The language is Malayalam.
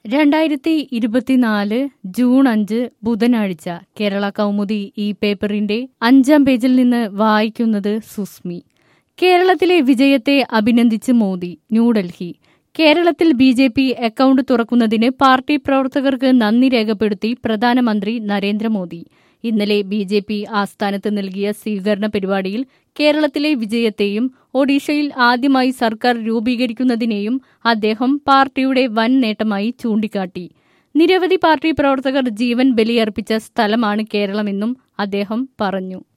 രണ്ടായിരത്തി ഇരുപത്തിനാല് ജൂൺ അഞ്ച് ബുധനാഴ്ച കേരള കൗമുദി ഈ പേപ്പറിന്റെ അഞ്ചാം പേജിൽ നിന്ന് വായിക്കുന്നത് സുസ്മി കേരളത്തിലെ വിജയത്തെ അഭിനന്ദിച്ച് മോദി ന്യൂഡൽഹി Delhi B J P account തുറക്കുന്നതിന് പാർട്ടി പ്രവർത്തകർക്ക് നന്ദി രേഖപ്പെടുത്തി പ്രധാനമന്ത്രി നരേന്ദ്രമോദി ഇന്നലെ ബി ജെ പി ആസ്ഥാനത്ത് നൽകിയ സ്വീകരണ പരിപാടിയിൽ കേരളത്തിലെ വിജയത്തെയും ഒഡീഷയിൽ ആദ്യമായി സർക്കാർ രൂപീകരിക്കുന്നതിനെയും അദ്ദേഹം പാർട്ടിയുടെ വൻ നേട്ടമായി ചൂണ്ടിക്കാട്ടി നിരവധി പാർട്ടി പ്രവർത്തകർ ജീവൻ ബലിയർപ്പിച്ച സ്ഥലമാണ് കേരളമെന്നും അദ്ദേഹം പറഞ്ഞു